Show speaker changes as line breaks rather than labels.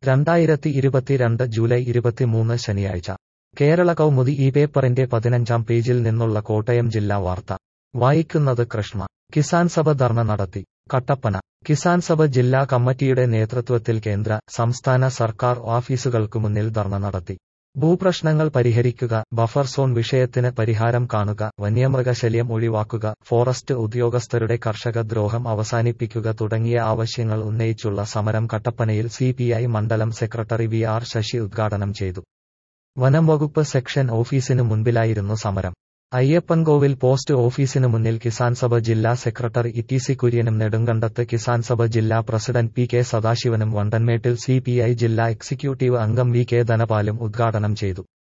രണ്ടായിരത്തി ഇരുപത്തിരണ്ട് ജൂലൈ ഇരുപത്തിമൂന്ന് ശനിയാഴ്ച കേരള കൗമുദി ഈ പേപ്പറിന്റെ പതിനഞ്ചാം പേജിൽ നിന്നുള്ള കോട്ടയം ജില്ലാ വാർത്ത വായിക്കുന്നത് കൃഷ്ണ കിസാൻ സഭ ധർണ നടത്തി കട്ടപ്പന കിസാൻ സഭ ജില്ലാ കമ്മിറ്റിയുടെ നേതൃത്വത്തിൽ കേന്ദ്ര സംസ്ഥാന സർക്കാർ ഓഫീസുകൾക്കു മുന്നിൽ ധർണ നടത്തി ഭൂപ്രശ്നങ്ങൾ പരിഹരിക്കുക ബഫർ സോൺ വിഷയത്തിന് പരിഹാരം കാണുക വന്യമൃഗശല്യം ഒഴിവാക്കുക ഫോറസ്റ്റ് ഉദ്യോഗസ്ഥരുടെ കർഷക ദ്രോഹം അവസാനിപ്പിക്കുക തുടങ്ങിയ ആവശ്യങ്ങൾ ഉന്നയിച്ചുള്ള സമരം കട്ടപ്പനയിൽ സിപിഐ മണ്ഡലം സെക്രട്ടറി വി ആർ ശശി ഉദ്ഘാടനം ചെയ്തു വനം വകുപ്പ് സെക്ഷൻ ഓഫീസിനു മുൻപിലായിരുന്നു സമരം അയ്യപ്പൻകോവിൽ പോസ്റ്റ് ഓഫീസിനു മുന്നിൽ കിസാൻ സഭ ജില്ലാ സെക്രട്ടറി ഇ സി കുര്യനും നെടുങ്കണ്ടത്ത് കിസാൻ സഭ ജില്ലാ പ്രസിഡന്റ് പി കെ സദാശിവനും വണ്ടൻമേട്ടിൽ സിപിഐ ജില്ലാ എക്സിക്യൂട്ടീവ് അംഗം വി കെ ധനപാലും ഉദ്ഘാടനം ചെയ്തു